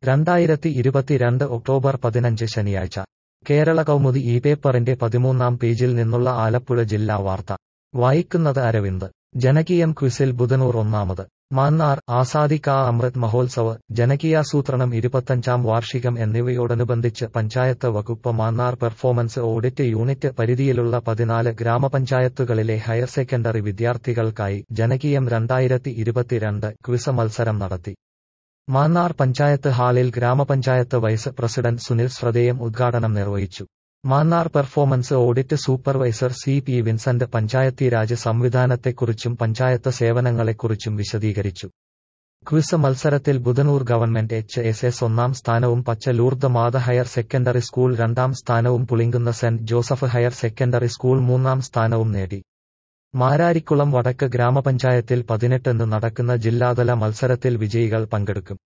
രണ്ടായിരത്തി ഇരുപത്തിരണ്ട് ഒക്ടോബർ പതിനഞ്ച് ശനിയാഴ്ച കേരള കൗമുദി ഈ പേപ്പറിന്റെ പതിമൂന്നാം പേജിൽ നിന്നുള്ള ആലപ്പുഴ ജില്ലാ വാർത്ത വായിക്കുന്നത് അരവിന്ദ് ജനകീയം ക്വിസിൽ ബുധനൂർ ഒന്നാമത് മാന്നാർ ആസാദി കാ അമൃത് മഹോത്സവ് ജനകീയാസൂത്രണം ഇരുപത്തഞ്ചാം വാർഷികം എന്നിവയോടനുബന്ധിച്ച് പഞ്ചായത്ത് വകുപ്പ് മാന്നാർ പെർഫോമൻസ് ഓഡിറ്റ് യൂണിറ്റ് പരിധിയിലുള്ള പതിനാല് ഗ്രാമപഞ്ചായത്തുകളിലെ ഹയർ സെക്കൻഡറി വിദ്യാർത്ഥികൾക്കായി ജനകീയം രണ്ടായിരത്തി ഇരുപത്തിരണ്ട് ക്വിസ് മത്സരം നടത്തി മാന്നാർ പഞ്ചായത്ത് ഹാളിൽ ഗ്രാമപഞ്ചായത്ത് വൈസ് പ്രസിഡന്റ് സുനിൽ ശ്രദ്ധേയം ഉദ്ഘാടനം നിർവഹിച്ചു Mannar performance audit supervisor C P Vincent panchayati raj സംവിധാനത്തെക്കുറിച്ചും പഞ്ചായത്ത് സേവനങ്ങളെക്കുറിച്ചും വിശദീകരിച്ചു ക്വിസ് മത്സരത്തിൽ Budhanur government H S S ഒന്നാം സ്ഥാനവും Pacha Lourdes Matha higher secondary school രണ്ടാം സ്ഥാനവും Pulinkunnu saint Joseph higher secondary school മൂന്നാം സ്ഥാനവും നേടി മാരാരിക്കുളം വടക്ക് ഗ്രാമപഞ്ചായത്തിൽ പതിനെട്ടിന് നടക്കുന്ന ജില്ലാതല മത്സരത്തിൽ വിജയികൾ പങ്കെടുക്കും